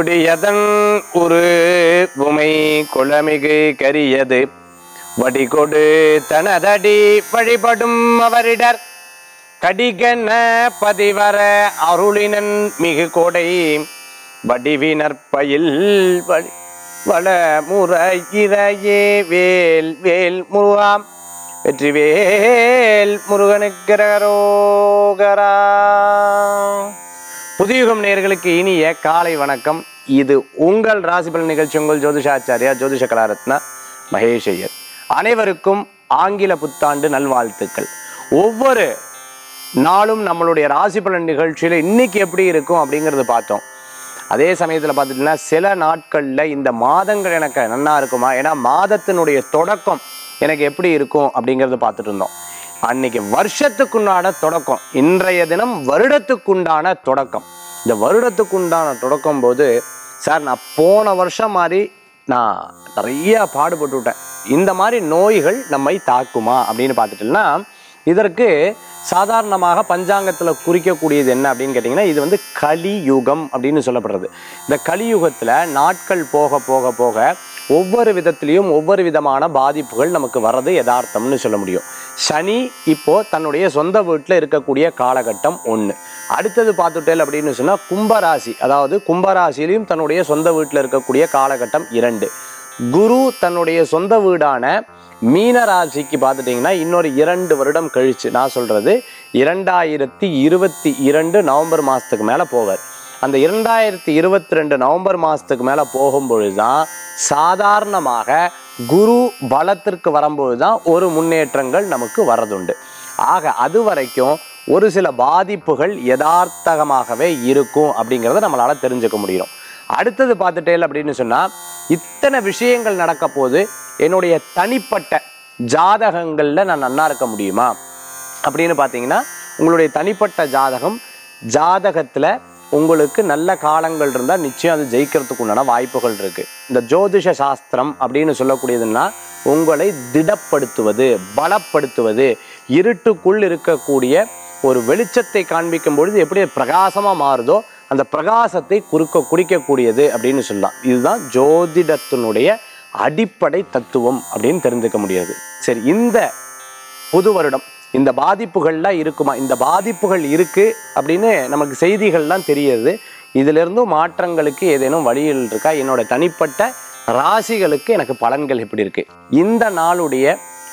பிடியதன் ஒரு உமை குளமிகு கரியது வடிகொடு தனதடி வழிபடும் அவரிடர் கடிகன பதிவர அருளினன் மிகு கொடை வடிவினர் பயில் வழி வள முறையிறையே வேல் வேல் முருகாம் வெற்றிவேல் முருகனுக்கு ரோகரா புதியுகம் நேயர்களுக்கு இனிய காலை வணக்கம் இது உங்கள் ராசிபலன் நிகழ்ச்சி உங்கள் ஜோதிஷாச்சாரியா ஜோதிஷ கலாரத்னா மகேஷ் ஐயர் அனைவருக்கும் ஆங்கில புத்தாண்டு நல்வாழ்த்துக்கள் ஒவ்வொரு நாளும் நம்மளுடைய ராசிபலன் நிகழ்ச்சியில் இன்னைக்கு எப்படி இருக்கும் அப்படிங்கிறது பார்த்தோம் அதே சமயத்தில் பார்த்துட்டிங்கன்னா சில நாட்களில் இந்த மாதங்கள் எனக்கு நன்னா இருக்குமா ஏன்னா மாதத்தினுடைய தொடக்கம் எனக்கு எப்படி இருக்கும் அப்படிங்கிறத பார்த்துட்டு இருந்தோம் அன்னைக்கு வருஷத்துக்குண்டான தொடக்கம் இன்றைய தினம் வருடத்துக்குண்டான தொடக்கம் இந்த வருடத்துக்குண்டான தொடக்கம் போது சார் நான் போன வருஷம் மாதிரி நான் நிறைய பாடுபட்டு விட்டேன் இந்த மாதிரி நோய்கள் நம்மை தாக்குமா அப்படின்னு பார்த்துட்டோம்னா இதற்கு சாதாரணமாக பஞ்சாங்கத்தில் குறிக்கக்கூடியது என்ன அப்படின்னு கேட்டிங்கன்னா இது வந்து கலியுகம் அப்படின்னு சொல்லப்படுறது இந்த கலியுகத்தில் நாட்கள் போக போக போக ஒவ்வொரு விதத்திலையும் ஒவ்வொரு விதமான பாதிப்புகள் நமக்கு வர்றது யதார்த்தம்னு சொல்ல முடியும் சனி இப்போ தன்னுடைய சொந்த வீட்டில் இருக்கக்கூடிய காலகட்டம் ஒன்று அடுத்தது பார்த்துட்டேல் அப்படின்னு சொன்னால் கும்பராசி அதாவது கும்பராசிலையும் தன்னுடைய சொந்த வீட்டில் இருக்கக்கூடிய காலகட்டம் இரண்டு குரு தன்னுடைய சொந்த வீடான மீன ராசிக்கு பார்த்துட்டிங்கன்னா இன்னொரு இரண்டு வருடம் கழிச்சு நான் சொல்கிறது இரண்டாயிரத்தி இருபத்தி இரண்டு நவம்பர் மாதத்துக்கு மேலே போவார் அந்த இரண்டாயிரத்தி இருபத்தி ரெண்டு நவம்பர் மாதத்துக்கு மேலே போகும்பொழுது தான் சாதாரணமாக குரு பலத்திற்கு வரும்பொழுது தான் ஒரு முன்னேற்றங்கள் நமக்கு வரதுண்டு ஆக அது வரைக்கும் ஒரு சில பாதிப்புகள் யதார்த்தமாகவே இருக்கும் அப்படிங்கிறத நம்மளால் தெரிஞ்சுக்க முடியும் அடுத்தது பார்த்துட்டேல் அப்படின்னு சொன்னால் இத்தனை விஷயங்கள் நடக்க போது என்னுடைய தனிப்பட்ட ஜாதகங்களில் நான் நன்னா இருக்க முடியுமா அப்படின்னு பார்த்தீங்கன்னா உங்களுடைய தனிப்பட்ட ஜாதகம் ஜாதகத்தில் உங்களுக்கு நல்ல காலங்கள் இருந்தால் நிச்சயம் அது ஜெயிக்கிறதுக்கு உண்டான வாய்ப்புகள் இருக்குது இந்த ஜோதிஷ சாஸ்திரம் அப்படின்னு சொல்லக்கூடியதுன்னா உங்களை திடப்படுத்துவது பலப்படுத்துவது இருட்டுக்குள் இருக்கக்கூடிய ஒரு வெளிச்சத்தை காண்பிக்கும் பொழுது எப்படி பிரகாசமாக மாறுதோ அந்த பிரகாசத்தை குறுக்க குறிக்கக்கூடியது அப்படின்னு சொல்லலாம் இதுதான் ஜோதிடத்தினுடைய அடிப்படை தத்துவம் அப்படின்னு தெரிஞ்சுக்க முடியாது சரி இந்த புது வருடம் இந்த பாதிப்புகள்லாம் இருக்குமா இந்த பாதிப்புகள் இருக்கு அப்படின்னு நமக்கு செய்திகள்லாம் தெரியுது இதிலிருந்தும் மாற்றங்களுக்கு ஏதேனும் வழிகள் இருக்கா என்னோட தனிப்பட்ட ராசிகளுக்கு எனக்கு பலன்கள் எப்படி இருக்கு இந்த நாளுடைய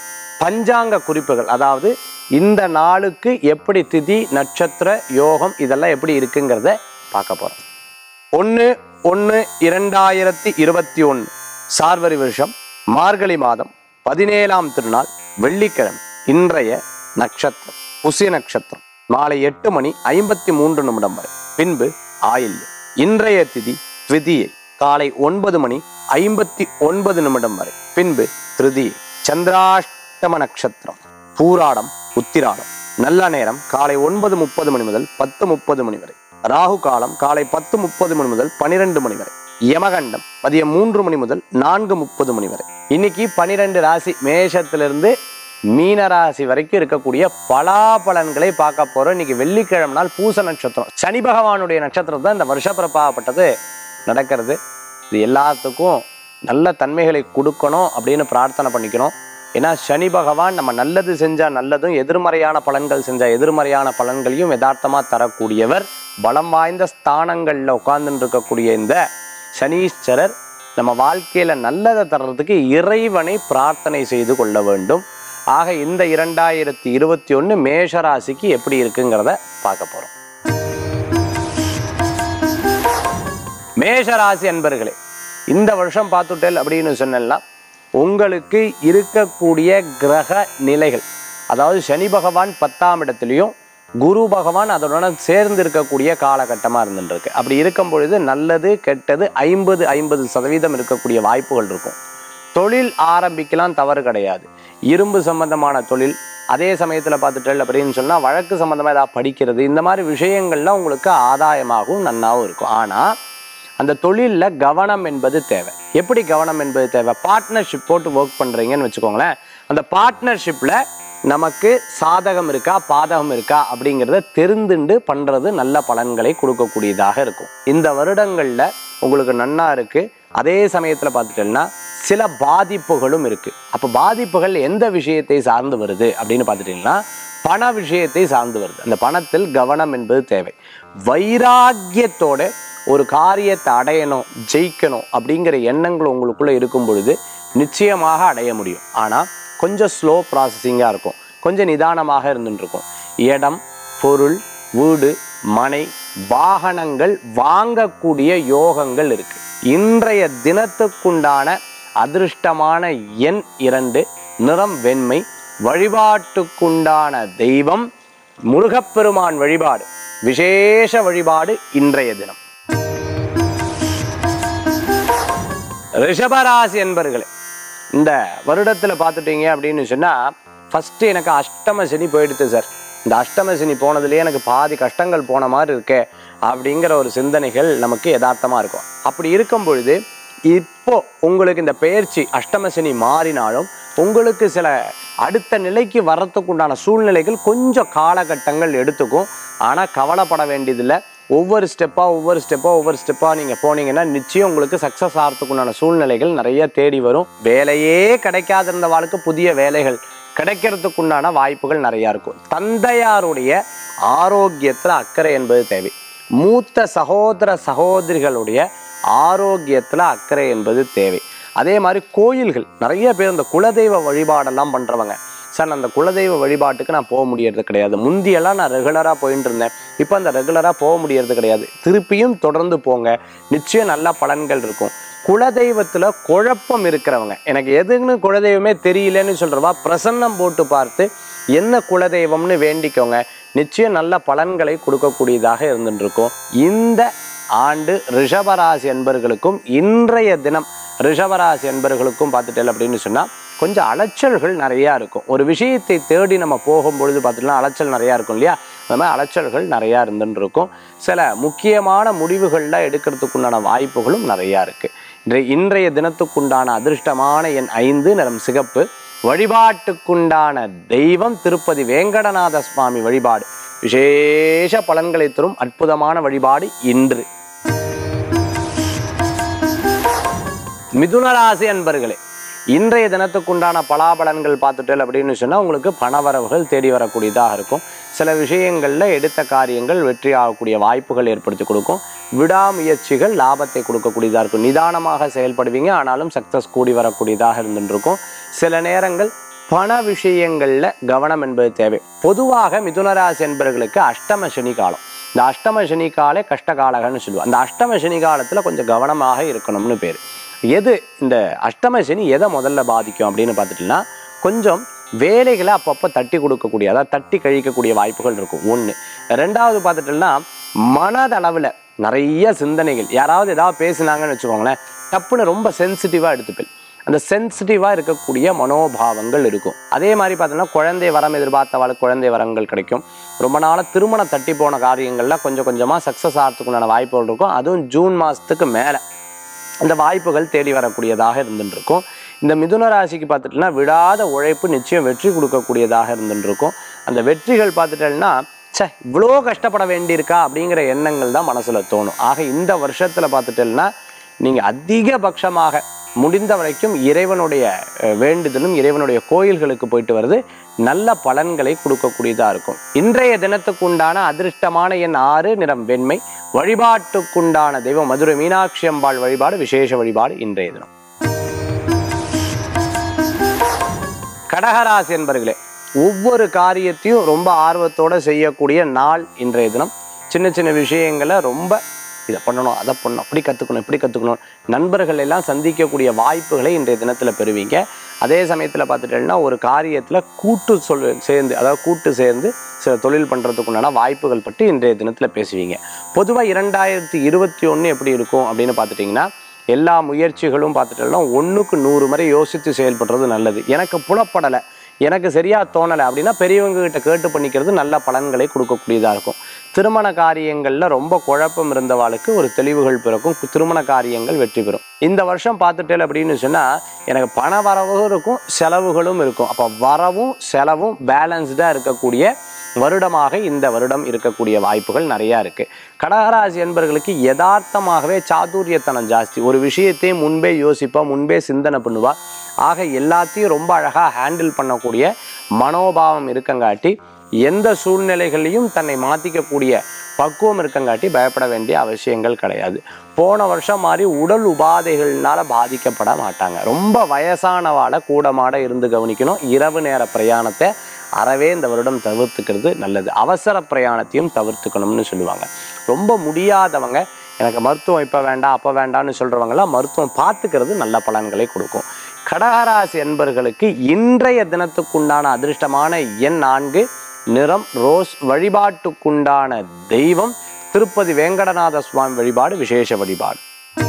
பஞ்சாங்க குறிப்புகள் அதாவது இந்த நாளுக்கு எப்படி திதி நட்சத்திர யோகம் இதெல்லாம் எப்படி இருக்குங்கிறத பார்க்க போறோம் ஒன்று ஒன்று இரண்டாயிரத்தி இருபத்தி ஒன்று சார்வரி வருஷம் மார்கழி மாதம் பதினேழாம் திருநாள் வெள்ளிக்கிழமை இன்றைய நட்சத்திரம் புசிய நட்சத்திரம் மாலை எட்டு மணி ஐம்பத்தி மூன்று நிமிடம் வரை பின்பு ஆயில்யம் இன்றைய திதி த்விதியை காலை ஒன்பது மணி ஐம்பத்தி ஒன்பது நிமிடம் வரை பின்பு திருதியை சந்திராஷ்டம நட்சத்திரம் பூராடம் உத்திராடம் நல்ல நேரம் காலை ஒன்பது முப்பது மணி முதல் பத்து முப்பது மணி வரை ராகு காலம் காலை பத்து முப்பது மணி முதல் பனிரெண்டு மணி வரை யமகண்டம் மதியம் மூன்று மணி முதல் நான்கு முப்பது மணி வரை இன்னைக்கு பனிரெண்டு ராசி மேஷத்திலிருந்து மீன ராசி வரைக்கும் இருக்கக்கூடிய பலாபலன்களை பார்க்க போறோம் இன்னைக்கு வெள்ளிக்கிழமை நாள் பூச நட்சத்திரம் சனி பகவானுடைய நட்சத்திரம் தான் இந்த வருஷப்பிறப்பாகப்பட்டது நடக்கிறது இது எல்லாத்துக்கும் நல்ல தன்மைகளை கொடுக்கணும் அப்படின்னு பிரார்த்தனை பண்ணிக்கணும் ஏன்னா சனி பகவான் நம்ம நல்லது செஞ்சால் நல்லதும் எதிர்மறையான பலன்கள் செஞ்சால் எதிர்மறையான பலன்களையும் யதார்த்தமாக தரக்கூடியவர் பலம் வாய்ந்த ஸ்தானங்களில் உட்கார்ந்துட்டு இருக்கக்கூடிய இந்த சனீஸ்வரர் நம்ம வாழ்க்கையில் நல்லதை தர்றதுக்கு இறைவனை பிரார்த்தனை செய்து கொள்ள வேண்டும் ஆக இந்த இரண்டாயிரத்தி இருபத்தி ஒன்று மேஷராசிக்கு எப்படி இருக்குங்கிறத பார்க்க போகிறோம் மேஷராசி அன்பர்களே இந்த வருஷம் பார்த்துட்டேல் அப்படின்னு சொன்னா உங்களுக்கு இருக்கக்கூடிய கிரக நிலைகள் அதாவது சனி பகவான் பத்தாம் இடத்துலையும் குரு பகவான் அதனுடன் சேர்ந்து இருக்கக்கூடிய காலகட்டமாக இருந்துருக்கு அப்படி இருக்கும் பொழுது நல்லது கெட்டது ஐம்பது ஐம்பது சதவீதம் இருக்கக்கூடிய வாய்ப்புகள் இருக்கும் தொழில் ஆரம்பிக்கலாம் தவறு கிடையாது இரும்பு சம்பந்தமான தொழில் அதே சமயத்தில் பார்த்துட்டல் அப்படின்னு சொன்னால் வழக்கு சம்பந்தமாக ஏதாவது படிக்கிறது இந்த மாதிரி விஷயங்கள்லாம் உங்களுக்கு ஆதாயமாகவும் நன்னாவும் இருக்கும் ஆனால் அந்த தொழிலில் கவனம் என்பது தேவை எப்படி கவனம் என்பது தேவை பார்ட்னர்ஷிப் போட்டு ஒர்க் பண்ணுறீங்கன்னு வச்சுக்கோங்களேன் அந்த பார்ட்னர்ஷிப்பில் நமக்கு சாதகம் இருக்கா பாதகம் இருக்கா அப்படிங்கிறத தெரிந்துண்டு பண்ணுறது நல்ல பலன்களை கொடுக்கக்கூடியதாக இருக்கும் இந்த வருடங்களில் உங்களுக்கு நன்னா இருக்கு அதே சமயத்தில் பார்த்துட்டேன்னா சில பாதிப்புகளும் இருக்கு அப்போ பாதிப்புகள் எந்த விஷயத்தை சார்ந்து வருது அப்படின்னு பார்த்துட்டீங்கன்னா பண விஷயத்தை சார்ந்து வருது அந்த பணத்தில் கவனம் என்பது தேவை வைராக்கியத்தோட ஒரு காரியத்தை அடையணும் ஜெயிக்கணும் அப்படிங்கிற எண்ணங்கள் உங்களுக்குள்ள இருக்கும் பொழுது நிச்சயமாக அடைய முடியும் ஆனால் கொஞ்சம் ஸ்லோ ப்ராசஸிங்காக இருக்கும் கொஞ்சம் நிதானமாக இருந்துட்டு இருக்கும் இடம் பொருள் வீடு மனை வாகனங்கள் வாங்கக்கூடிய யோகங்கள் இருக்கு இன்றைய தினத்துக்குண்டான அதிர்ஷ்டமான எண் இரண்டு நிறம் வெண்மை வழிபாட்டுக்குண்டான தெய்வம் முருகப்பெருமான் வழிபாடு விசேஷ வழிபாடு இன்றைய தினம் ரிஷபராசி என்பர்களே இந்த வருடத்தில் பார்த்துட்டீங்க அப்படின்னு சொன்னால் ஃபஸ்ட்டு எனக்கு அஷ்டம சனி போயிடுது சார் இந்த அஷ்டம சனி போனதுலேயே எனக்கு பாதி கஷ்டங்கள் போன மாதிரி இருக்கே அப்படிங்கிற ஒரு சிந்தனைகள் நமக்கு யதார்த்தமாக இருக்கும் அப்படி இருக்கும் பொழுது இப்போ உங்களுக்கு இந்த பெயர்ச்சி அஷ்டம சனி மாறினாலும் உங்களுக்கு சில அடுத்த நிலைக்கு வர்றதுக்கு உண்டான சூழ்நிலைகள் கொஞ்சம் காலகட்டங்கள் எடுத்துக்கும் ஆனால் கவலைப்பட வேண்டியதில்லை ஒவ்வொரு ஸ்டெப்பாக ஒவ்வொரு ஸ்டெப்பாக ஒவ்வொரு ஸ்டெப்பாக நீங்கள் போனீங்கன்னா நிச்சயம் உங்களுக்கு சக்ஸஸ் ஆகிறதுக்குண்டான சூழ்நிலைகள் நிறைய தேடி வரும் வேலையே கிடைக்காதிருந்த வாழ்க்கை புதிய வேலைகள் கிடைக்கிறதுக்குண்டான வாய்ப்புகள் நிறையா இருக்கும் தந்தையாருடைய ஆரோக்கியத்தில் அக்கறை என்பது தேவை மூத்த சகோதர சகோதரிகளுடைய ஆரோக்கியத்தில் அக்கறை என்பது தேவை அதே மாதிரி கோயில்கள் நிறைய பேர் இந்த குலதெய்வ வழிபாடெல்லாம் பண்ணுறவங்க சார் அந்த குலதெய்வ வழிபாட்டுக்கு நான் போக முடியறது கிடையாது முந்தியெல்லாம் நான் ரெகுலராக போயிட்டு இருந்தேன் இப்போ அந்த ரெகுலராக போக முடியறது கிடையாது திருப்பியும் தொடர்ந்து போங்க நிச்சயம் நல்ல பலன்கள் இருக்கும் குலதெய்வத்தில் குழப்பம் இருக்கிறவங்க எனக்கு எதுன்னு குலதெய்வமே தெரியலன்னு சொல்கிறவா பிரசன்னம் போட்டு பார்த்து என்ன குலதெய்வம்னு வேண்டிக்கோங்க நிச்சயம் நல்ல பலன்களை கொடுக்கக்கூடியதாக இருந்துட்டு இருக்கும் இந்த ஆண்டு ரிஷபராசி என்பர்களுக்கும் இன்றைய தினம் ரிஷபராசி என்பர்களுக்கும் பார்த்துட்டேன் அப்படின்னு சொன்னால் கொஞ்சம் அலைச்சல்கள் நிறையா இருக்கும் ஒரு விஷயத்தை தேடி நம்ம போகும்பொழுது பார்த்துட்டோம்னா அலைச்சல் நிறையா இருக்கும் இல்லையா அந்த மாதிரி அலைச்சல்கள் நிறையா இருந்துன்னு இருக்கும் சில முக்கியமான முடிவுகளில் எடுக்கிறதுக்குண்டான வாய்ப்புகளும் நிறையா இருக்குது இன்றைய இன்றைய தினத்துக்குண்டான அதிர்ஷ்டமான எண் ஐந்து நிறம் சிகப்பு வழிபாட்டுக்குண்டான தெய்வம் திருப்பதி வேங்கடநாத சுவாமி வழிபாடு விசேஷ பலன்களை தரும் அற்புதமான வழிபாடு இன்று மிதுனராசி அன்பர்களே இன்றைய தினத்துக்குண்டான பலாபலன்கள் பார்த்துட்டல் அப்படின்னு சொன்னால் உங்களுக்கு பணவரவுகள் தேடி வரக்கூடியதாக இருக்கும் சில விஷயங்களில் எடுத்த காரியங்கள் வெற்றி ஆகக்கூடிய வாய்ப்புகள் ஏற்படுத்தி கொடுக்கும் விடாமுயற்சிகள் லாபத்தை கொடுக்கக்கூடியதாக இருக்கும் நிதானமாக செயல்படுவீங்க ஆனாலும் சக்ஸஸ் கூடி வரக்கூடியதாக இருந்துருக்கும் சில நேரங்கள் பண விஷயங்களில் கவனம் என்பது தேவை பொதுவாக மிதுனராசி என்பவர்களுக்கு அஷ்டம சனி காலம் இந்த அஷ்டம சனி காலே கஷ்டகாலகன்னு சொல்லுவோம் அந்த அஷ்டம சனி காலத்தில் கொஞ்சம் கவனமாக இருக்கணும்னு பேர் எது இந்த அஷ்டம சனி எதை முதல்ல பாதிக்கும் அப்படின்னு பார்த்துட்டீங்கன்னா கொஞ்சம் வேலைகளை அப்பப்போ தட்டி கொடுக்கக்கூடிய அதாவது தட்டி கழிக்கக்கூடிய வாய்ப்புகள் இருக்கும் ஒன்று ரெண்டாவது பார்த்துட்டோம்னா மனதளவில் நிறைய சிந்தனைகள் யாராவது ஏதாவது பேசுனாங்கன்னு வச்சுக்கோங்களேன் டப்புன்னு ரொம்ப சென்சிட்டிவாக எடுத்துப்பேன் அந்த சென்சிட்டிவாக இருக்கக்கூடிய மனோபாவங்கள் இருக்கும் அதே மாதிரி பார்த்தோம்னா குழந்தை வரம் எதிர்பார்த்தவாளுக்கு குழந்தை வரங்கள் கிடைக்கும் ரொம்ப நாளாக திருமணம் தட்டி போன காரியங்கள்லாம் கொஞ்சம் கொஞ்சமாக சக்ஸஸ் ஆகிறதுக்குண்டான வாய்ப்புகள் இருக்கும் அதுவும் ஜூன் மாதத்துக்கு மேலே அந்த வாய்ப்புகள் தேடி வரக்கூடியதாக இருந்துட்டு இருக்கும் இந்த மிதுன ராசிக்கு பார்த்துட்டோம்னா விடாத உழைப்பு நிச்சயம் வெற்றி கொடுக்கக்கூடியதாக இருந்துட்டு இருக்கும் அந்த வெற்றிகள் பார்த்துட்டோம்னா ச்சே இவ்வளோ கஷ்டப்பட வேண்டியிருக்கா அப்படிங்கிற எண்ணங்கள் தான் மனசில் தோணும் ஆக இந்த வருஷத்தில் பார்த்துட்டேன்னா நீங்கள் அதிகபட்சமாக முடிந்த வரைக்கும் இறைவனுடைய அஹ், வேண்டுதலும் இறைவனுடைய கோயில்களுக்கு போயிட்டு வர்றது நல்ல பலன்களை கொடுக்கக்கூடியதாக இருக்கும் இன்றைய தினத்துக்கு உண்டான அதிர்ஷ்டமான எண் ஆறு நிறம் வெண்மை வழிபாட்டுக்குண்டான தெய்வம் மதுரை மீனாட்சி அம்பாள் வழிபாடு விசேஷ வழிபாடு இன்றைய தினம் கடகராசி என்பர்களே ஒவ்வொரு காரியத்தையும் ரொம்ப ஆர்வத்தோட செய்யக்கூடிய நாள் இன்றைய தினம் சின்ன சின்ன விஷயங்களை ரொம்ப இதை பண்ணணும் அதை பண்ணணும் அப்படி கற்றுக்கணும் இப்படி கற்றுக்கணும் நண்பர்கள் எல்லாம் சந்திக்கக்கூடிய வாய்ப்புகளை இன்றைய தினத்தில் பெறுவீங்க அதே சமயத்தில் பார்த்துட்டீங்கன்னா ஒரு காரியத்தில் கூட்டு சொல் சேர்ந்து அதாவது கூட்டு சேர்ந்து சில தொழில் பண்ணுறதுக்குண்டான வாய்ப்புகள் பற்றி இன்றைய தினத்தில் பேசுவீங்க பொதுவாக இரண்டாயிரத்தி இருபத்தி ஒன்று எப்படி இருக்கும் அப்படின்னு பார்த்துட்டிங்கன்னா எல்லா முயற்சிகளும் பார்த்துட்டோம்னா ஒன்றுக்கு நூறு முறை யோசித்து செயல்படுறது நல்லது எனக்கு புலப்படலை எனக்கு சரியாக தோணலை அப்படின்னா பெரியவங்க கிட்ட கேட்டு பண்ணிக்கிறது நல்ல பலன்களை கொடுக்கக்கூடியதாக இருக்கும் திருமண காரியங்களில் ரொம்ப குழப்பம் இருந்தவாளுக்கு ஒரு தெளிவுகள் பிறக்கும் கு- திருமண காரியங்கள் வெற்றி பெறும் இந்த வருஷம் பார்த்துட்டேன் அப்படின்னு சொன்னால் எனக்கு பண வரவும் இருக்கும் செலவுகளும் இருக்கும் அப்போ வரவும் செலவும் பேலன்ஸ்டாக இருக்கக்கூடிய வருடமாக இந்த வருடம் இருக்கக்கூடிய வாய்ப்புகள் நிறையா இருக்கு கடகராசி என்பவர்களுக்கு யதார்த்தமாகவே சாதுரியத்தனம் ஜாஸ்தி ஒரு விஷயத்தை முன்பே யோசிப்பா முன்பே சிந்தனை பண்ணுவா ஆக எல்லாத்தையும் ரொம்ப அழகாக ஹேண்டில் பண்ணக்கூடிய மனோபாவம் இருக்கங்காட்டி எந்த சூழ்நிலைகளையும் தன்னை மாற்றிக்கக்கூடிய பக்குவம் இருக்கங்காட்டி பயப்பட வேண்டிய அவசியங்கள் கிடையாது போன வருஷம் மாதிரி உடல் உபாதைகள்னால பாதிக்கப்பட மாட்டாங்க ரொம்ப வயசானவாளை கூடமாட இருந்து கவனிக்கணும் இரவு நேர பிரயாணத்தை அறவே இந்த வருடம் தவிர்த்துக்கிறது நல்லது அவசர பிரயாணத்தையும் தவிர்த்துக்கணும்னு சொல்லுவாங்க ரொம்ப முடியாதவங்க எனக்கு மருத்துவம் இப்போ வேண்டாம் அப்போ வேண்டாம்னு சொல்கிறவங்களாம் மருத்துவம் பார்த்துக்கிறது நல்ல பலன்களை கொடுக்கும் கடகராசி என்பர்களுக்கு இன்றைய தினத்துக்குண்டான அதிர்ஷ்டமான எண் நான்கு நிறம் ரோஸ் வழிபாட்டுக்குண்டான தெய்வம் திருப்பதி வேங்கடநாத சுவாமி வழிபாடு விசேஷ வழிபாடு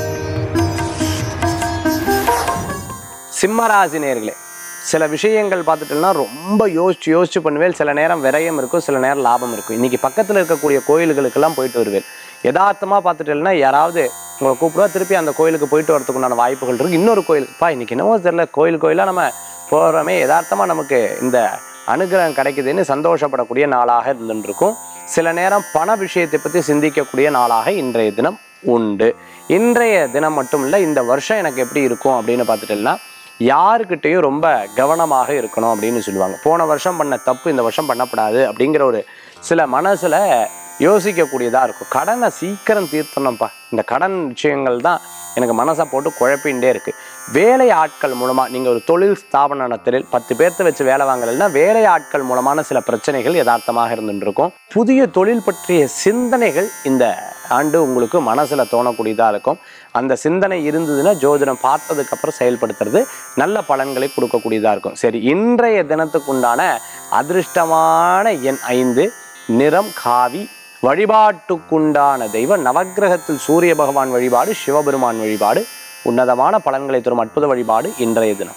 சிம்மராசி நேர்களே சில விஷயங்கள் பார்த்துட்டோம்னா ரொம்ப யோசிச்சு யோசிச்சு பண்ணுவேன் சில நேரம் விரயம் இருக்கும் சில நேரம் லாபம் இருக்கும் இன்னைக்கு பக்கத்தில் இருக்கக்கூடிய கோயில்களுக்கெல்லாம் போயிட்டு வருவேன் யதார்த்தமாக பார்த்துட்டேன்னா யாராவது உங்களை கூப்பிடுவா திருப்பி அந்த கோயிலுக்கு போயிட்டு வரதுக்கு உண்டான வாய்ப்புகள் இருக்கு இன்னொரு கோயிலுக்குப்பா இன்னைக்கு என்னவோ தெரியல கோயில் கோயிலாக நம்ம போகிறோமே யதார்த்தமாக நமக்கு இந்த அனுகிரகம் கிடைக்குதுன்னு சந்தோஷப்படக்கூடிய நாளாக இருந்துருக்கும் சில நேரம் பண விஷயத்தை பற்றி சிந்திக்கக்கூடிய நாளாக இன்றைய தினம் உண்டு இன்றைய தினம் மட்டும் இல்லை இந்த வருஷம் எனக்கு எப்படி இருக்கும் அப்படின்னு பார்த்துட்டேன்னா யாருக்கிட்டேயும் ரொம்ப கவனமாக இருக்கணும் அப்படின்னு சொல்லுவாங்க போன வருஷம் பண்ண தப்பு இந்த வருஷம் பண்ணக்கூடாது அப்படிங்கிற ஒரு சில மனசில் யோசிக்கக்கூடியதாக இருக்கும் கடனை சீக்கிரம் தீர்த்தணும்ப்பா இந்த கடன் விஷயங்கள் தான் எனக்கு மனசை போட்டு குழப்பின்ண்டே இருக்குது வேலை ஆட்கள் மூலமாக நீங்கள் ஒரு தொழில் ஸ்தாபன நடத்தலில் பத்து பேர்த்த வச்சு வேலை வாங்கலைன்னா வேலை ஆட்கள் மூலமான சில பிரச்சனைகள் யதார்த்தமாக இருந்துருக்கும் புதிய தொழில் பற்றிய சிந்தனைகள் இந்த ஆண்டு உங்களுக்கு மனசில் தோணக்கூடியதாக இருக்கும் அந்த சிந்தனை இருந்ததுன்னா ஜோதிடம் பார்த்ததுக்கப்புறம் செயல்படுத்துறது நல்ல பலன்களை கொடுக்கக்கூடியதாக இருக்கும் சரி இன்றைய தினத்துக்குண்டான அதிர்ஷ்டமான எண் ஐந்து நிறம் காவி வழிபாட்டுக்குண்டான தெய்வம் நவக்கிரகத்தில் சூரிய பகவான் வழிபாடு சிவபெருமான் வழிபாடு உன்னதமான பலன்களை தரும் அற்புத வழிபாடு இன்றைய தினம்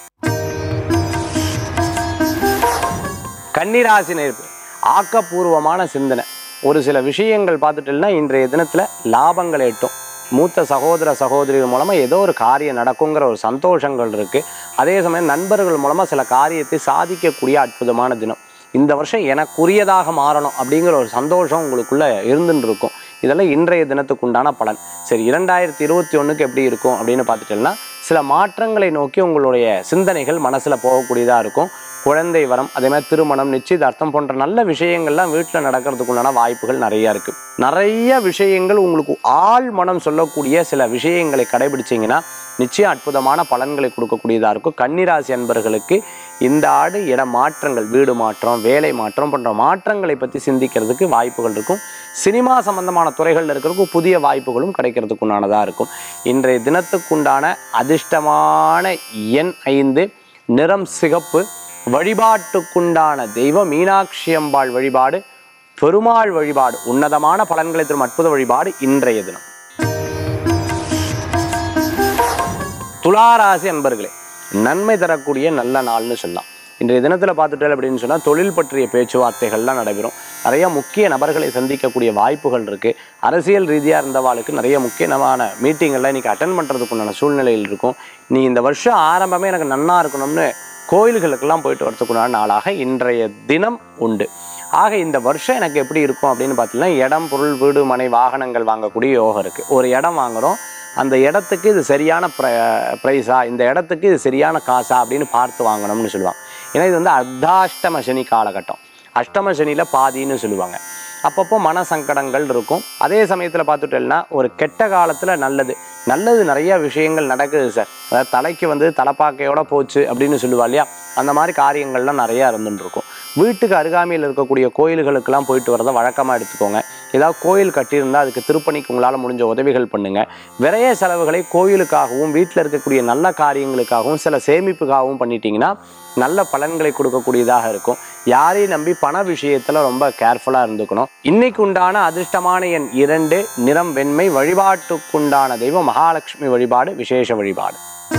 கன்னிராசி நேர்ப்பு ஆக்கப்பூர்வமான சிந்தனை ஒரு சில விஷயங்கள் பார்த்துட்டோம்னா இன்றைய தினத்தில் லாபங்கள் எட்டும் மூத்த சகோதர சகோதரிகள் மூலமாக ஏதோ ஒரு காரியம் நடக்குங்கிற ஒரு சந்தோஷங்கள் இருக்குது அதே சமயம் நண்பர்கள் மூலமாக சில காரியத்தை சாதிக்கக்கூடிய அற்புதமான தினம் இந்த வருஷம் எனக்குரியதாக மாறணும் அப்படிங்கிற ஒரு சந்தோஷம் உங்களுக்குள்ள இருந்துன்னு இருக்கும் இதெல்லாம் இன்றைய தினத்துக்குண்டான பலன் சரி இரண்டாயிரத்தி இருபத்தி ஒன்றுக்கு எப்படி இருக்கும் அப்படின்னு பார்த்துட்டோம்னா சில மாற்றங்களை நோக்கி உங்களுடைய சிந்தனைகள் மனசில் போகக்கூடியதாக இருக்கும் குழந்தை வரம் அதே மாதிரி திருமணம் நிச்சயதார்த்தம் போன்ற நல்ல விஷயங்கள்லாம் வீட்டில் நடக்கிறதுக்குண்டான வாய்ப்புகள் நிறையா இருக்குது நிறைய விஷயங்கள் உங்களுக்கு ஆள் மனம் சொல்லக்கூடிய சில விஷயங்களை கடைபிடிச்சிங்கன்னா நிச்சயம் அற்புதமான பலன்களை கொடுக்கக்கூடியதாக இருக்கும் கன்னிராசி அன்பர்களுக்கு இந்த ஆடு இட மாற்றங்கள் வீடு மாற்றம் வேலை மாற்றம் போன்ற மாற்றங்களை பற்றி சிந்திக்கிறதுக்கு வாய்ப்புகள் இருக்கும் சினிமா சம்பந்தமான துறைகளில் இருக்கிறதுக்கு புதிய வாய்ப்புகளும் கிடைக்கிறதுக்குண்டானதாக இருக்கும் இன்றைய தினத்துக்குண்டான அதிர்ஷ்டமான எண் ஐந்து நிறம் சிகப்பு வழிபாட்டுக்குண்டான தெய்வம் மீனாட்சி அம்பாள் வழிபாடு பெருமாள் வழிபாடு உன்னதமான பலன்களை தரும் அற்புத வழிபாடு இன்றைய தினம் துளாராசி அன்பர்களே நன்மை தரக்கூடிய நல்ல நாள்னு சொல்லலாம் இன்றைய தினத்தில் பார்த்துட்டேன் அப்படின்னு சொன்னால் தொழில் பற்றிய பேச்சுவார்த்தைகள்லாம் நடைபெறும் நிறைய முக்கிய நபர்களை சந்திக்கக்கூடிய வாய்ப்புகள் இருக்குது அரசியல் ரீதியாக இருந்தவாளுக்கு நிறைய முக்கியமான மீட்டிங்கெல்லாம் இன்றைக்கி அட்டன் பண்ணுறதுக்குண்டான சூழ்நிலையில் இருக்கும் நீ இந்த வருஷம் ஆரம்பமே எனக்கு நன்னா இருக்கணும்னு கோயில்களுக்கெல்லாம் போயிட்டு வரதுக்குண்டான நாளாக இன்றைய தினம் உண்டு ஆக இந்த வருஷம் எனக்கு எப்படி இருக்கும் அப்படின்னு பார்த்தீங்கன்னா இடம் பொருள் வீடு மனை வாகனங்கள் வாங்கக்கூடிய யோகம் இருக்குது ஒரு இடம் வாங்குகிறோம் அந்த இடத்துக்கு இது சரியான ப்ர ப்ரைஸா இந்த இடத்துக்கு இது சரியான காசா அப்படின்னு பார்த்து வாங்கணும்னு சொல்லுவாங்க ஏன்னா இது வந்து அர்த்தாஷ்டம சனி காலகட்டம் அஷ்டம சனியில் பாதின்னு சொல்லுவாங்க அப்பப்போ மன சங்கடங்கள் இருக்கும் அதே சமயத்தில் பார்த்துட்டோம்னா ஒரு கெட்ட காலத்தில் நல்லது நல்லது நிறைய விஷயங்கள் நடக்குது சார் அதாவது தலைக்கு வந்து தலைப்பாக்கையோட போச்சு அப்படின்னு சொல்லுவா இல்லையா அந்த மாதிரி காரியங்கள்லாம் நிறையா இருந்துட்டு இருக்கும் வீட்டுக்கு அருகாமையில் இருக்கக்கூடிய கோயில்களுக்கெல்லாம் போயிட்டு வரதை வழக்கமாக எடுத்துக்கோங்க ஏதாவது கோயில் கட்டியிருந்தால் அதுக்கு திருப்பணிக்கு உங்களால் முடிஞ்ச உதவிகள் பண்ணுங்கள் விரைய செலவுகளை கோயிலுக்காகவும் வீட்டில் இருக்கக்கூடிய நல்ல காரியங்களுக்காகவும் சில சேமிப்புக்காகவும் பண்ணிட்டீங்கன்னா நல்ல பலன்களை கொடுக்கக்கூடியதாக இருக்கும் யாரையும் நம்பி பண விஷயத்தில் ரொம்ப கேர்ஃபுல்லாக இருந்துக்கணும் இன்னைக்கு உண்டான அதிர்ஷ்டமான எண் இரண்டு நிறம் வெண்மை வழிபாட்டுக்குண்டான தெய்வம் மகாலட்சுமி வழிபாடு விசேஷ வழிபாடு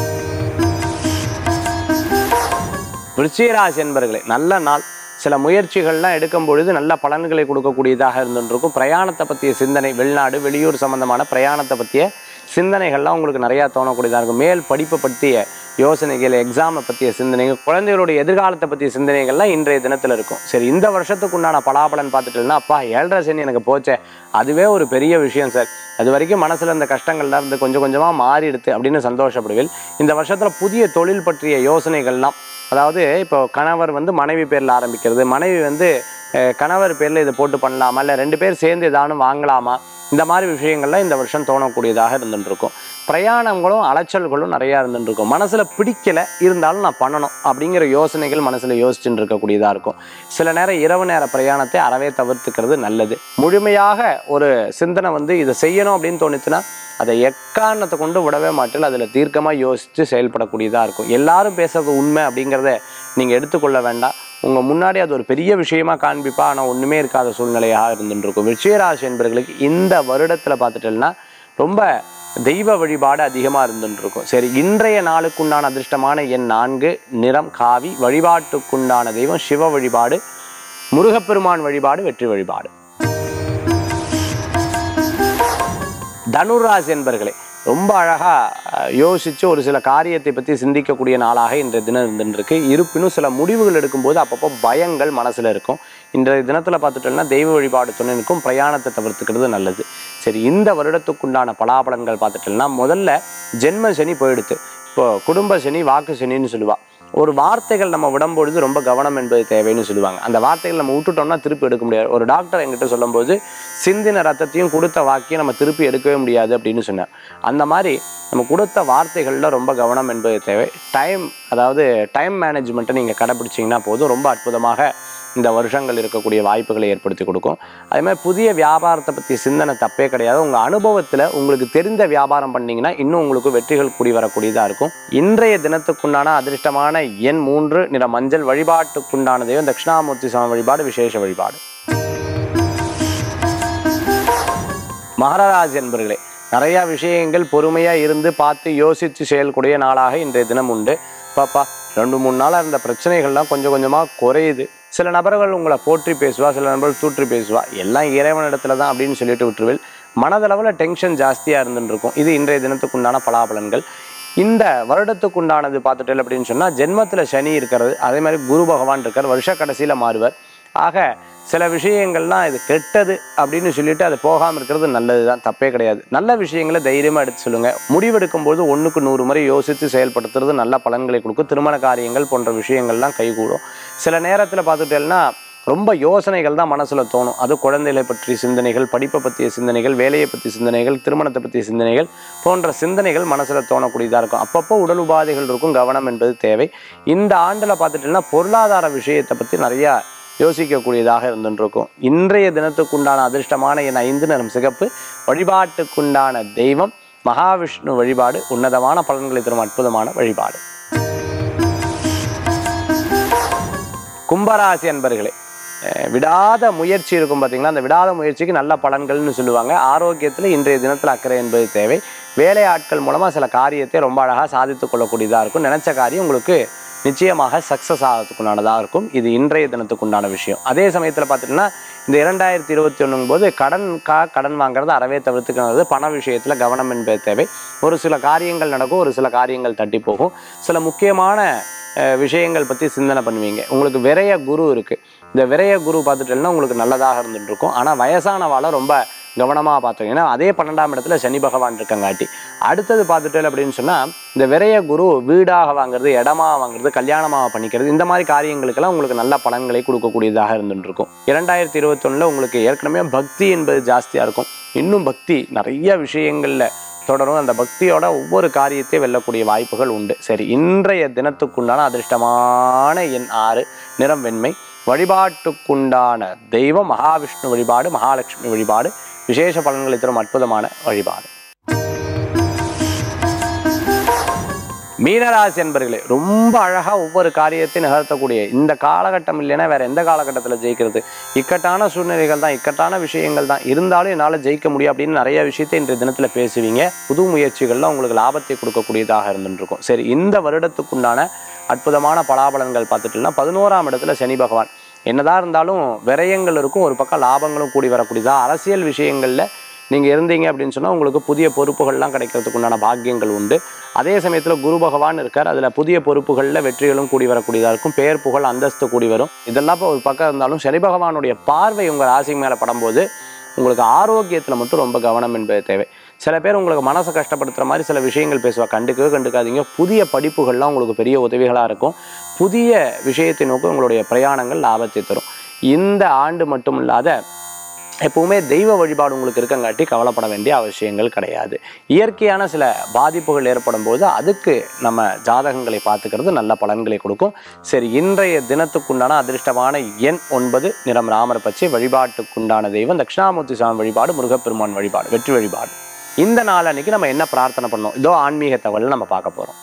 விருச்சிகராசி என்பர்களே நல்ல நாள் சில முயற்சிகள்லாம் எடுக்கும் பொழுது நல்ல பலன்களை கொடுக்கக்கூடியதாக இருந்துருக்கும் பிரயாணத்தை பற்றிய சிந்தனை வெளிநாடு வெளியூர் சம்பந்தமான பிரயாணத்தை பற்றிய சிந்தனைகள்லாம் உங்களுக்கு நிறையா தோணக்கூடியதாக இருக்கும் மேல் படிப்பை பற்றிய யோசனைகள் எக்ஸாமை பற்றிய சிந்தனைகள் குழந்தைகளுடைய எதிர்காலத்தை பற்றிய சிந்தனைகள்லாம் இன்றைய தினத்தில் இருக்கும் சரி இந்த வருஷத்துக்கு உண்டான பலாபலன் பார்த்துட்டேன்னா அப்பா ஏழரை சனி எனக்கு போச்சே அதுவே ஒரு பெரிய விஷயம் சார் அது வரைக்கும் மனசில் இந்த கஷ்டங்கள்லாம் இருந்து கொஞ்சம் கொஞ்சமாக மாறிடுது அப்படின்னு சந்தோஷப்படுவேன் இந்த வருஷத்தில் புதிய தொழில் பற்றிய யோசனைகள்லாம் அதாவது இப்போ கணவர் வந்து மனைவி பேரில் ஆரம்பிக்கிறது மனைவி வந்து அஹ், கணவர் பேரில் இதை போட்டு பண்ணலாமா இல்லை ரெண்டு பேர் சேர்ந்து ஏதானும் வாங்கலாமா இந்த மாதிரி விஷயங்கள்லாம் இந்த வருஷம் தோணக்கூடியதாக இருந்துட்டு இருக்கும் பிரயாணங்களும் அலைச்சல்களும் நிறையா இருந்துட்டு இருக்கும் மனசில் பிடிக்கல இருந்தாலும் நான் பண்ணணும் அப்படிங்கிற யோசனைகள் மனசில் யோசிச்சுட்டு இருக்கக்கூடியதாக இருக்கும் சில நேரம் இரவு நேர பிரயாணத்தை அறவே தவிர்த்துக்கிறது நல்லது முழுமையாக ஒரு சிந்தனை வந்து இதை செய்யணும் அப்படின்னு தோணுச்சுன்னா அதை எக்காரணத்தை கொண்டு விடவே மாட்டேன் அதில் தீர்க்கமாக யோசித்து செயல்படக்கூடியதாக இருக்கும் எல்லாரும் பேசுறது உண்மை அப்படிங்கிறத நீங்கள் எடுத்துக்கொள்ள வேண்டாம் உங்கள் முன்னாடி அது ஒரு பெரிய விஷயமா காண்பிப்பா ஆனால் ஒன்றுமே இருக்காத சூழ்நிலையாக இருந்துட்டு இருக்கும் விஜயராசி என்பவர்களுக்கு இந்த வருடத்தில் பார்த்துட்டேன்னா ரொம்ப தெய்வ வழிபாடு அதிகமாக இருந்துட்டு இருக்கும் சரி இன்றைய நாளுக்குண்டான அதிர்ஷ்டமான எண் நான்கு நிறம் காவி வழிபாட்டுக்குண்டான தெய்வம் சிவ வழிபாடு முருகப்பெருமான் வழிபாடு வெற்றி வழிபாடு தனுராசி என்பர்களே ரொம்ப அழகாக யோசித்து ஒரு சில காரியத்தை பற்றி சிந்திக்கக்கூடிய நாளாக இன்றைய தினம் இருந்துருக்கு இருப்பினும் சில முடிவுகள் எடுக்கும்போது அப்பப்போ பயங்கள் மனசில் இருக்கும் இன்றைய தினத்தில் பார்த்துட்டோம்னா தெய்வ வழிபாடு துணைனுக்கும் பிரயாணத்தை தவிர்த்துக்கிறது நல்லது சரி இந்த வருடத்துக்குண்டான பலாபலன்கள் பார்த்துட்டோம்னா முதல்ல ஜென்ம சனி போயிடுத்து இப்போ குடும்ப சனி வாக்கு சனின்னு சொல்லுவா ஒரு வார்த்தைகள் நம்ம விடும்பொழுது ரொம்ப கவனம் என்பது தேவைன்னு சொல்லுவாங்க அந்த வார்த்தைகள் நம்ம விட்டுட்டோம்னா திருப்பி எடுக்க முடியாது ஒரு டாக்டர் என்கிட்ட சொல்லும்போது சிந்தின ரத்தத்தையும் கொடுத்த வாக்கியம் நம்ம திருப்பி எடுக்கவே முடியாது அப்படின்னு சொன்னார் அந்த மாதிரி நம்ம கொடுத்த வார்த்தைகளில் ரொம்ப கவனம் என்பது தேவை டைம் அதாவது டைம் மேனேஜ்மெண்ட்டை நீங்கள் கடைப்பிடிச்சிங்கன்னா போதும் ரொம்ப அற்புதமாக இந்த வருஷங்கள் இருக்கக்கூடிய வாய்ப்புகளை ஏற்படுத்தி கொடுக்கும் அதே மாதிரி புதிய வியாபாரத்தை பற்றி சிந்தனை தப்பே கிடையாது உங்கள் அனுபவத்தில் உங்களுக்கு தெரிந்த வியாபாரம் பண்ணீங்கன்னா இன்னும் உங்களுக்கு வெற்றிகள் கூடி வரக்கூடியதாக இருக்கும் இன்றைய தினத்துக்குண்டான அதிர்ஷ்டமான எண் மூன்று நிற மஞ்சள் வழிபாட்டுக்குண்டான தெய்வம் தட்சிணாமூர்த்தி சுவாமி வழிபாடு விசேஷ வழிபாடு மகராஜ் என்பர்களே நிறையா விஷயங்கள் பொறுமையாக இருந்து பார்த்து யோசித்து செயல்கூடிய நாளாக இன்றைய தினம் உண்டு பாப்பா ரெண்டு மூணு நாளாக இருந்த பிரச்சனைகள்லாம் கொஞ்சம் கொஞ்சமாக குறையுது சில நபர்கள் உங்களை போற்றி பேசுவா சில நபர்கள் தூற்றி பேசுவா எல்லாம் இறைவனிடத்துல தான் அப்படின்னு சொல்லிட்டு விட்டுருவில் மனதளவில் டென்ஷன் ஜாஸ்தியாக இருந்துட்டு இருக்கும் இது இன்றைய தினத்துக்குண்டான பலாபலன்கள் இந்த வருடத்துக்குண்டானது பார்த்துட்டேன் அப்படின்னு சொன்னால் ஜென்மத்தில் சனி இருக்கிறது அதே மாதிரி குரு பகவான் இருக்கார் வருஷ கடைசியில் மாறுவார் ஆக சில விஷயங்கள்லாம் இது கெட்டது அப்படின்னு சொல்லிட்டு அது போகாமல் இருக்கிறது நல்லது தான் தப்பே கிடையாது நல்ல விஷயங்களை தைரியமாக எடுத்து சொல்லுங்கள் முடிவெடுக்கும் போது ஒன்றுக்கு நூறு முறை யோசித்து செயல்படுத்துறது நல்ல பலன்களை கொடுக்கும் திருமண காரியங்கள் போன்ற விஷயங்கள்லாம் கைகூடும் சில நேரத்தில் பார்த்துட்டேன்னா ரொம்ப யோசனைகள் தான் மனசில் தோணும் அது குழந்தைகளை பற்றிய சிந்தனைகள் படிப்பை பற்றிய சிந்தனைகள் வேலையை பற்றிய சிந்தனைகள் திருமணத்தை பற்றிய சிந்தனைகள் போன்ற சிந்தனைகள் மனசில் தோணக்கூடியதாக இருக்கும் அப்பப்போ உடல் உபாதைகள் இருக்கும் கவனம் என்பது தேவை இந்த ஆண்டில் பார்த்துட்டீங்கன்னா பொருளாதார விஷயத்தை பற்றி நிறையா யோசிக்கக்கூடியதாக இருந்துருக்கும் இன்றைய தினத்துக்குண்டான அதிர்ஷ்டமான என் ஐந்து நிறம் சிகப்பு வழிபாட்டுக்குண்டான தெய்வம் மகாவிஷ்ணு வழிபாடு உன்னதமான பலன்களை தரும் அற்புதமான வழிபாடு கும்பராசி அன்பர்களே அஹ் விடாத முயற்சி இருக்கும் பார்த்தீங்களா அந்த விடாத முயற்சிக்கு நல்ல பலன்கள்னு சொல்லுவாங்க ஆரோக்கியத்தில் இன்றைய தினத்தில் அக்கறை என்பது தேவை வேலை ஆட்கள் மூலமாக சில காரியத்தை ரொம்ப அழகாக சாதித்து கொள்ளக்கூடியதாக இருக்கும் நினச்ச காரியம் உங்களுக்கு நிச்சயமாக சக்ஸஸ் ஆகிறதுக்குண்டானதாக இருக்கும் இது இன்றைய தினத்துக்குண்டான விஷயம் அதே சமயத்தில் பார்த்துட்டிங்கன்னா இந்த இரண்டாயிரத்தி இருபத்தி ஒன்றும் போது கடன் கா கடன் வாங்குறது அறவே தவிர்த்துக்கிறது பண விஷயத்தில் கவனம் என்பது தேவை ஒரு சில காரியங்கள் நடக்கும் ஒரு சில காரியங்கள் தட்டி போகும் சில முக்கியமான அஹ், விஷயங்கள் பற்றி சிந்தனை பண்ணுவீங்க உங்களுக்கு விரைய குரு இருக்குது இந்த விரைய குரு பார்த்துட்டேன்னா உங்களுக்கு நல்லதாக இருந்துட்டு இருக்கும் ஆனால் வயசானவாளை ரொம்ப கவனமாக பார்த்துங்க ஏன்னா அதே பன்னெண்டாம் இடத்துல சனி பகவான் இருக்கங்காட்டி அடுத்தது பார்த்துட்டேன் அப்படின்னு சொன்னால் இந்த விரைய குரு வீடாக வாங்குறது இடமா வாங்குறது கல்யாணமாக பண்ணிக்கிறது இந்த மாதிரி காரியங்களுக்கெல்லாம் உங்களுக்கு நல்ல பலன்களை கொடுக்கக்கூடியதாக இருந்துட்டு இருக்கும் இரண்டாயிரத்தி இருபத்தொன்னில் உங்களுக்கு ஏற்கனவே பக்தி என்பது ஜாஸ்தியாக இருக்கும் இன்னும் பக்தி நிறைய விஷயங்களில் தொடரும் அந்த பக்தியோட ஒவ்வொரு காரியத்தையும் வெல்லக்கூடிய வாய்ப்புகள் உண்டு சரி இன்றைய தினத்துக்குண்டான அதிர்ஷ்டமான எண் ஆறு நிறம் வெண்மை வழிபாட்டுக்குண்டான தெய்வம் மகாவிஷ்ணு வழிபாடு மகாலட்சுமி வழிபாடு விசேஷ பலன்களை தரும் அற்புதமான வழிபாடு மீனராசி என்பர்களே ரொம்ப அழகாக ஒவ்வொரு காரியத்தையும் நகர்த்தக்கூடிய இந்த காலகட்டம் இல்லைன்னா வேற எந்த காலகட்டத்தில் ஜெயிக்கிறது இக்கட்டான சூழ்நிலைகள் தான் இக்கட்டான விஷயங்கள் தான் இருந்தாலும் என்னால் ஜெயிக்க முடியும் அப்படின்னு நிறைய விஷயத்தை இன்றைய தினத்தில் பேசுவீங்க புது முயற்சிகள்லாம் உங்களுக்கு லாபத்தை கொடுக்கக்கூடியதாக இருந்துருக்கும் சரி இந்த வருடத்துக்குண்டான அற்புதமான பலாபலன்கள் பார்த்துட்டோம்னா பதினோராம் இடத்துல சனி பகவான் என்னதான் இருந்தாலும் விரயங்கள் இருக்கும் ஒரு பக்கம் லாபங்களும் கூடி வரக்கூடியதா அரசியல் விஷயங்களில் நீங்கள் இருந்தீங்க அப்படின்னு சொன்னால் உங்களுக்கு புதிய பொறுப்புகள்லாம் கிடைக்கிறதுக்கு உண்டான பாக்கியங்கள் உண்டு அதே சமயத்தில் குரு பகவான் இருக்கார் அதில் புதிய பொறுப்புகளில் வெற்றிகளும் கூடி வரக்கூடியதாக இருக்கும் பேர் புகழ் அந்தஸ்து கூடி வரும் இதெல்லாம் இப்போ ஒரு பக்கம் இருந்தாலும் சனி பகவானுடைய பார்வை உங்கள் ராசி மேலே படும்போது உங்களுக்கு ஆரோக்கியத்தில் மட்டும் ரொம்ப கவனம் என்பது தேவை சில பேர் உங்களுக்கு மனசை கஷ்டப்படுத்துகிற மாதிரி சில விஷயங்கள் பேசுவா கண்டுக்கவே கண்டுக்காதீங்க புதிய படிப்புகள்லாம் உங்களுக்கு பெரிய உதவிகளாக இருக்கும் புதிய விஷயத்தை நோக்கி உங்களுடைய பிரயாணங்கள் லாபத்தை தரும் இந்த ஆண்டு மட்டும் இல்லாத எப்பவுமே தெய்வ வழிபாடு உங்களுக்கு இருக்கங்காட்டி கவலைப்பட வேண்டிய அவசியங்கள் கிடையாது இயற்கையான சில பாதிப்புகள் ஏற்படும் போது அதுக்கு நம்ம ஜாதகங்களை பார்த்துக்கிறது நல்ல பலன்களை கொடுக்கும் சரி இன்றைய தினத்துக்குண்டான அதிர்ஷ்டமான எண் ஒன்பது நிறம் ராமர் பச்சை வழிபாட்டுக்குண்டான தெய்வம் தட்சிணாமூர்த்தி சாமி வழிபாடு முருகப்பெருமான் வழிபாடு வெற்றி வழிபாடு இந்த நாள் அன்னைக்கு நம்ம என்ன பிரார்த்தனை பண்ணோம் இதோ ஆன்மீக தகவல் நம்ம பார்க்க போறோம்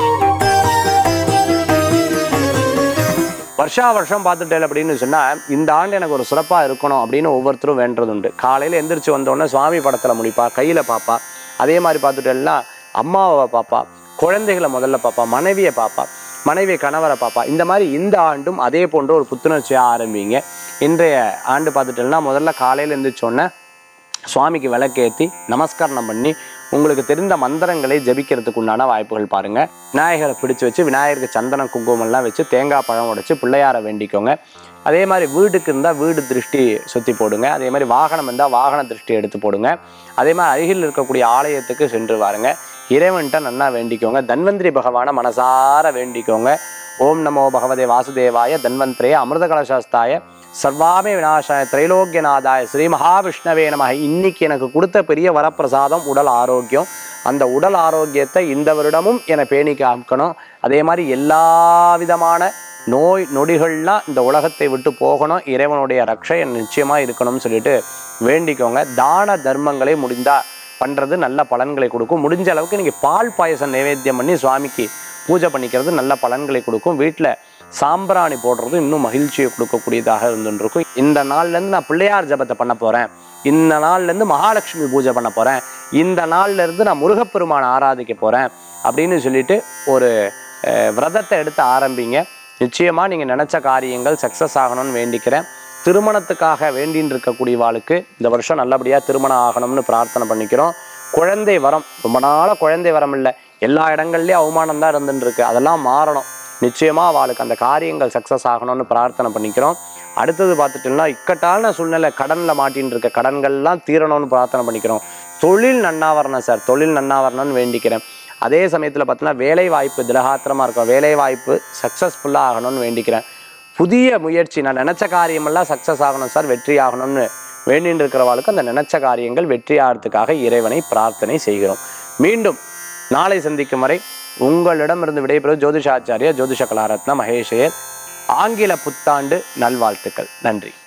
வருஷா வருஷம் பார்த்துட்டேன் அப்படின்னு சொன்னால் இந்த ஆண்டு எனக்கு ஒரு சிறப்பாக இருக்கணும் அப்படின்னு ஒவ்வொருத்தரும் வேண்டது உண்டு காலையில் எந்திரிச்சு வந்தோடனே சுவாமி படத்தில் முடிப்பா கையில் பார்ப்பா அதே மாதிரி பார்த்துட்டேன்னா அம்மாவை பார்ப்பா குழந்தைகளை முதல்ல பார்ப்பா மனைவியை பார்ப்பா மனைவி கணவரை பார்ப்பா இந்த மாதிரி இந்த ஆண்டும் அதே போன்ற ஒரு புத்துணர்ச்சியாக ஆரம்பிங்க இன்றைய ஆண்டு பார்த்துட்டேன்னா முதல்ல காலையில் எந்திரிச்சோடனே சுவாமிக்கு விளக்கேற்றி நமஸ்காரம் பண்ணி உங்களுக்கு தெரிந்த மந்திரங்களை ஜபிக்கிறதுக்கு உண்டான வாய்ப்புகள் பாருங்க விநாயகரை பிடிச்சு வச்சு விநாயகருக்கு சந்தனம் குங்குமம்லாம் வச்சு தேங்காய் பழம் உடைச்சு பிள்ளையாரை வேண்டிக்கோங்க அதே மாதிரி வீட்டுக்கு இருந்தால் வீடு திருஷ்டி சுற்றி போடுங்க அதே மாதிரி வாகனம் இருந்தால் வாகன திருஷ்டி எடுத்து போடுங்க அதே மாதிரி அருகில் இருக்கக்கூடிய ஆலயத்துக்கு சென்று வாருங்க இறைவன்கிட்ட நன்னா வேண்டிக்கோங்க தன்வந்திரி பகவானை மனசார வேண்டிக்கோங்க ஓம் நமோ பகவதே வாசுதேவாய தன்வந்திரே அமிர்த கலசாஸ்தாய சர்வாமே விநாசாய திரைலோக்கியநாதாய ஸ்ரீ மகாவிஷ்ணவே நமக இன்னைக்கு எனக்கு கொடுத்த பெரிய வரப்பிரசாதம் உடல் ஆரோக்கியம் அந்த உடல் ஆரோக்கியத்தை இந்த வருடமும் என்னை பேணி காக்கணும் அதே மாதிரி எல்லா விதமான நோய் நொடிகள்லாம் இந்த உலகத்தை விட்டு போகணும் இறைவனுடைய ரக்ஷை நிச்சயமாக இருக்கணும்னு சொல்லிட்டு வேண்டிக்கோங்க தான தர்மங்களை முடிந்தா பண்ணுறது நல்ல பலன்களை கொடுக்கும் முடிஞ்ச அளவுக்கு நீங்கள் பால் பாயசம் நைவேத்தியம் பண்ணி சுவாமிக்கு பூஜை பண்ணிக்கிறது நல்ல பலன்களை கொடுக்கும் வீட்டில் சாம்பிராணி போடுறது இன்னும் மகிழ்ச்சியை கொடுக்கக்கூடியதாக இருந்துருக்கும் இந்த நாள்லேருந்து நான் பிள்ளையார் ஜபத்தை பண்ண போகிறேன் இந்த நாள்லேருந்து மகாலட்சுமி பூஜை பண்ண போகிறேன் இந்த நாள்லேருந்து நான் முருகப்பெருமானை ஆராதிக்க போகிறேன் அப்படின்னு சொல்லிட்டு ஒரு அஹ், விரதத்தை எடுத்து ஆரம்பிங்க நிச்சயமாக நீங்கள் நினச்ச காரியங்கள் சக்ஸஸ் ஆகணும்னு வேண்டிக்கிறேன் திருமணத்துக்காக வேண்டின்னு இருக்கக்கூடிய வாளுக்கு இந்த வருஷம் நல்லபடியாக திருமணம் ஆகணும்னு பிரார்த்தனை பண்ணிக்கிறோம் குழந்தை வரம் ரொம்ப நாளாக குழந்தை வரம் இல்லை எல்லா இடங்கள்லையும் அவமானம் தான் இருந்துட்டு இருக்கு அதெல்லாம் மாறணும் நிச்சயமாக அவளுக்கு அந்த காரியங்கள் சக்ஸஸ் ஆகணும்னு பிரார்த்தனை பண்ணிக்கிறோம் அடுத்தது பார்த்துட்டோம்னா இக்கட்டான சூழ்நிலை கடனில் மாட்டின்னு இருக்க கடன்கள்லாம் தீரணும்னு பிரார்த்தனை பண்ணிக்கிறோம் தொழில் நன்னா வரணும் சார் தொழில் நன்னா வரணும்னு வேண்டிக்கிறேன் அதே சமயத்தில் பார்த்தீங்கன்னா வேலை வாய்ப்பு திலகாத்திரமாக இருக்கும் வேலை வாய்ப்பு சக்ஸஸ்ஃபுல்லாக ஆகணும்னு வேண்டிக்கிறேன் புதிய முயற்சி நான் நினச்ச காரியமெல்லாம் சக்ஸஸ் ஆகணும் சார் வெற்றி ஆகணும்னு வேண்டின்னு இருக்கிறவாளுக்கு அந்த நினச்ச காரியங்கள் வெற்றி ஆகிறதுக்காக இறைவனை பிரார்த்தனை செய்கிறோம் மீண்டும் நாளை சந்திக்கும் வரை உங்களிடமிருந்து விடைபெறுவது ஜோதிஷாச்சாரியா ஜோதிஷ கலாரத்ன மகேஷயர் ஆங்கில புத்தாண்டு நல்வாழ்த்துக்கள் நன்றி